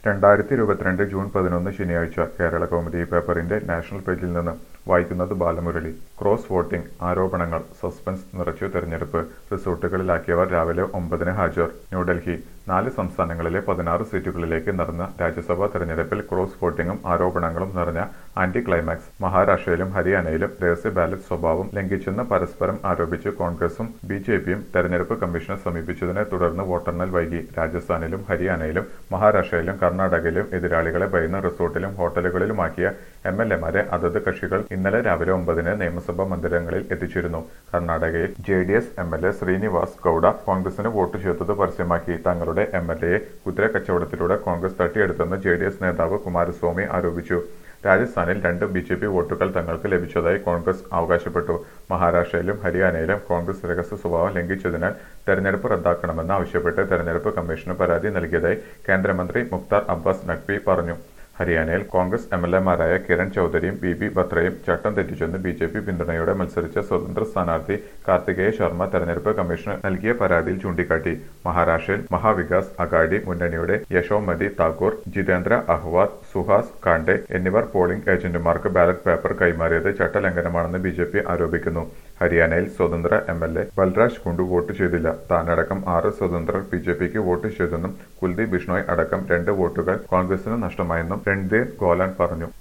രണ്ടായിരത്തി ഇരുപത്തിരണ്ട് ജൂൺ പതിനൊന്ന് ശനിയാഴ്ച കേരള കൗമുദി പേപ്പറിന്റെ നാഷണൽ പേജിൽ നിന്ന് വായിക്കുന്നത് ബാലമുരളി ക്രോസ് വോട്ടിംഗ് ആരോപണങ്ങൾ സസ്പെൻസ് നിറച്ചു തെരഞ്ഞെടുപ്പ് റിസോർട്ടുകളിലാക്കിയവർ രാവിലെ ഒമ്പതിന് ഹാജർ ന്യൂഡൽഹി നാല് സംസ്ഥാനങ്ങളിലെ പതിനാറ് സീറ്റുകളിലേക്ക് നടന്ന രാജ്യസഭാ തെരഞ്ഞെടുപ്പിൽ ക്രോസ് വോട്ടിംഗും ആരോപണങ്ങളും നിറഞ്ഞ ആന്റി ക്ലൈമാക്സ് മഹാരാഷ്ട്രയിലും ഹരിയാനയിലും രഹസ്യ ബാലറ്റ് സ്വഭാവം ലംഘിച്ചെന്ന് പരസ്പരം ആരോപിച്ച് കോൺഗ്രസും ബി ജെ പിയും തെരഞ്ഞെടുപ്പ് കമ്മീഷനെ സമീപിച്ചതിനെ തുടർന്ന് വോട്ടെണ്ണൽ വൈകി രാജസ്ഥാനിലും ഹരിയാനയിലും മഹാരാഷ്ട്രയിലും കർണാടകയിലും എതിരാളികളെ ഭയന്ന് റിസോർട്ടിലും ഹോട്ടലുകളിലുമാക്കിയ എം എൽ എമാരെ അതത് കക്ഷികൾ ഇന്നലെ രാവിലെ ഒമ്പതിന് നിയമസഭാ മന്ദിരങ്ങളിൽ എത്തിച്ചിരുന്നു കർണാടകയിൽ J D S M L A Srinivas Gowda കോൺഗ്രസിന് വോട്ട് ചെയ്തത് പരസ്യമാക്കി തങ്ങളുടെ എം എൽ എയെ കുതിര കച്ചവടത്തിലൂടെ കോൺഗ്രസ് തട്ടിയെടുത്തെന്ന് ജെ ഡി എസ് നേതാവ് കുമാരസ്വാമി ആരോപിച്ചു രാജസ്ഥാനിൽ രണ്ട് ബി ജെ പി വോട്ടുകൾ തങ്ങൾക്ക് ലഭിച്ചതായി കോൺഗ്രസ് അവകാശപ്പെട്ടു മഹാരാഷ്ട്രയിലും ഹരിയാനയിലും കോൺഗ്രസ് രഹസ്യ സ്വഭാവം ലംഘിച്ചതിനാൽ തെരഞ്ഞെടുപ്പ് റദ്ദാക്കണമെന്ന് ആവശ്യപ്പെട്ട് തെരഞ്ഞെടുപ്പ് കമ്മീഷന് പരാതി നൽകിയതായി കേന്ദ്രമന്ത്രി മുക്താർ അബ്ബാസ് നഖ്വി പറഞ്ഞു ഹരിയാനയിൽ കോൺഗ്രസ് എം എൽ എമാരായ കിരൺ ചൌധരിയും ബി ബി ബത്രയും ചട്ടം തെറ്റിച്ചെന്ന് ബി ജെ പി പിന്തുണയോടെ മത്സരിച്ച സ്വതന്ത്ര സ്ഥാനാർത്ഥി കാർത്തികേയ ശർമ്മ തെരഞ്ഞെടുപ്പ് കമ്മീഷന് നൽകിയ പരാതിയിൽ ചൂണ്ടിക്കാട്ടി മഹാരാഷ്ട്രയിൽ മഹാവികാസ് അഗാഡി മുന്നണിയുടെ യശോമതി താക്കൂർ ജിതേന്ദ്ര അഹ്വാദ് സുഹാസ് കാണ്ഡെ എന്നിവർ പോളിംഗ് ഏജന്റുമാർക്ക് ബാലറ്റ് പേപ്പർ കൈമാറിയത് ചട്ടലംഘനമാണെന്ന് ബി ജെ പി ആരോപിക്കുന്നു ഹരിയാനയിൽ സ്വതന്ത്ര M L A Balraj Kundu vote ചെയ്തില്ല താനടക്കം ആറ് സ്വതന്ത്രർ ബി ജെ പിക്ക് വോട്ട് ചെയ്തെന്നും കുൽദീപ് ബിഷ്ണോയ് അടക്കം രണ്ട് വോട്ടുകൾ കോൺഗ്രസിന് നഷ്ടമായെന്നും രൺധീർ ഗോലാൻ പറഞ്ഞു